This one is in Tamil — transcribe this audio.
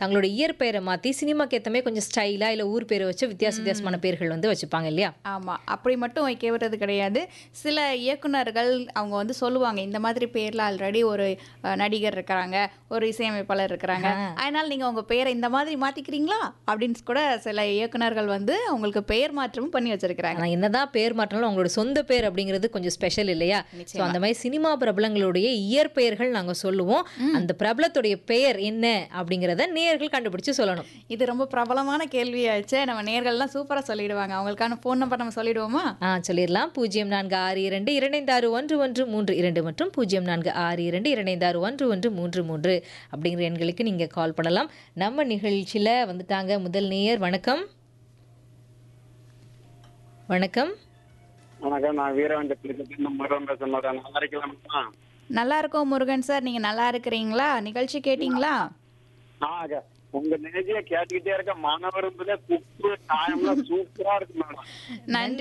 தங்களோட இயற்பெயரை மாற்றி சினிமாக்கு ஏற்றமே கொஞ்சம் ஸ்டைலாக இல்லை ஊர் பேரை வச்சு வித்தியாச வித்தியாசமான பேர்கள் வந்து வச்சுப்பாங்க இல்லையா ஆமா அப்படி மட்டும் வைக்கிறது கிடையாது சில இயக்குனர்கள் அவங்க வந்து சொல்லுவாங்க இந்த மாதிரி பேர்ல ஆல்ரெடி ஒரு அஹ், நடிகர் இருக்கிறாங்க ஒரு இசையமைப்பாளர் இருக்கிறாங்க அதனால நீங்க உங்க பேரை இந்த மாதிரி மாத்திக்கிறீங்களா அப்படின்னு கூட சில இயக்குனர்கள் வந்து அவங்களுக்கு பெயர் மாற்றமும் பண்ணி வச்சிருக்கிறாங்க ஆனால் என்னதான் பேர் மாற்றினாலும் அவங்களோட சொந்த பேர் அப்படிங்கிறது கொஞ்சம் ஸ்பெஷல் இல்லையா ஸோ அந்த மாதிரி சினிமா பிரபலங்களுடைய இயற்பெயர்கள் நாங்கள் சொல்லுவோம் அந்த பிரபலத்துடைய பெயர் என்ன அப்படிங்கிறத நேயர்கள் கண்டுபிடிச்சு சொல்லணும் இது ரொம்ப பிரபலமான கேள்வியாச்சே நம்ம நேர்கள்லாம் சூப்பரா சொல்லிடுவாங்க அவங்களுக்கான ஃபோன் நம்பர் நம்ம சொல்லிடுவோமா ஆ சொல்லிடலாம் பூஜ்ஜியம் நான்கு ஆறு இரண்டு இரண்டு ஆறு ஒன்று ஒன்று மூன்று இரண்டு மற்றும் பூஜ்ஜியம் நான்கு ஆறு இரண்டு இரண்டு ஆறு ஒன்று ஒன்று மூன்று மூன்று அப்படிங்கிற எண்களுக்கு நீங்கள் கால் பண்ணலாம் நம்ம நிகழ்ச்சியில் வந்துட்டாங்க முதல் நேயர் வணக்கம் வணக்கம் வணக்கம் நான் வீரவண்டத்திலிருந்து முருகன் பேசுறேன் நல்லா இருக்கலாமா நல்லா இருக்கோம் முருகன் சார் நீங்க நல்லா இருக்கிறீங்களா நிகழ்ச்சி கேட்டிங்களா ஆக உங்க நிகழ்ச்சியை கேட்டுக்கிட்டே இருக்க மாணவர் குப்பு காயம்லாம் சூப்பரா இருக்கு மேடம் நன்றி